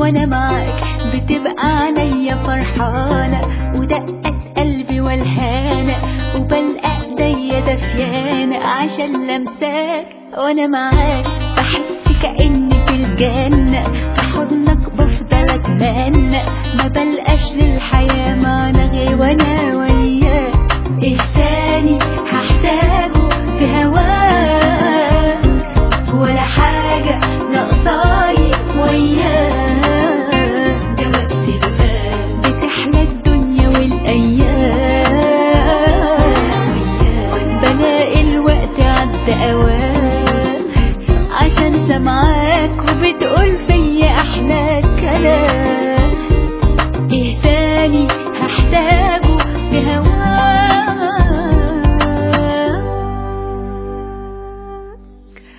وانا معاك بتبقى عليا فرحانة ودقة قلبي والهانة وبلقى ايديا دفيانة عشان لمساك وانا معاك بحس كأني في الجنة في حضنك بفضل اتمنى ما بلقاش للحياة معنى غير وانا وياك ايه تاني هحتاجه في هواك ولا حاجة ناقصاني وياك ده وقت الفات بتحلى الدنيا والأيام وياك بلاقي الوقت عدى أوام عشان سامعاك وبتقول فيا أحلى كلام إيه تاني هحتاجه بهواك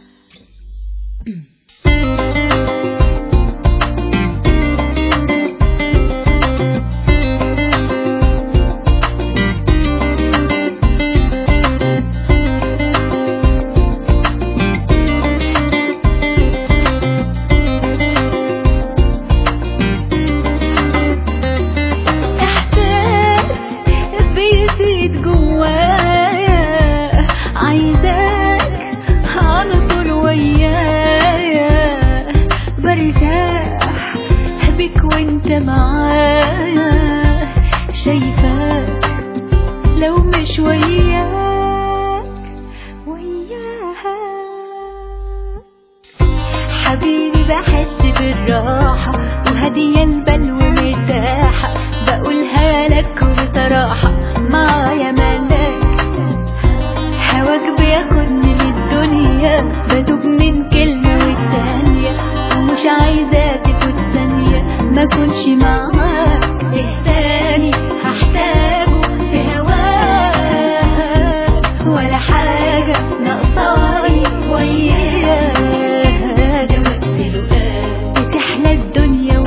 احساس بيزيد جوايا عايزاك على طول ويايا برتاح بيك وانت معايا شايفاك لو مش وياك وياها حبيبي بحس بالراحة وهدية البال ومرتاحة بقولها لك بصراحة معايا ملاك هواك بياخدني للدنيا بدوب من كلمة والتانية ومش عايزة تفوت ثانية ما كنش معاك إيه تاني هحتاجه في هواك ولا حاجة ناقصاني وياك ده وقت الوقت بتحلى الدنيا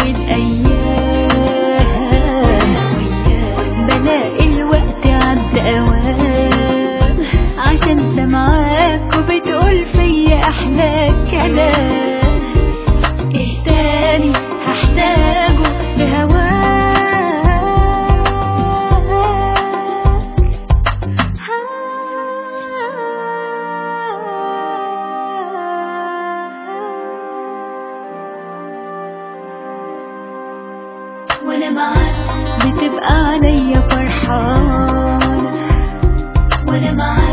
والأيام وياك بلاقي الوقت عدى أوام عشان سامعاك وبتقول فيا أحلى كلام إيه تاني هحتاجه بهواك وانا معاك بتبقى عليا فرحان وانا معاك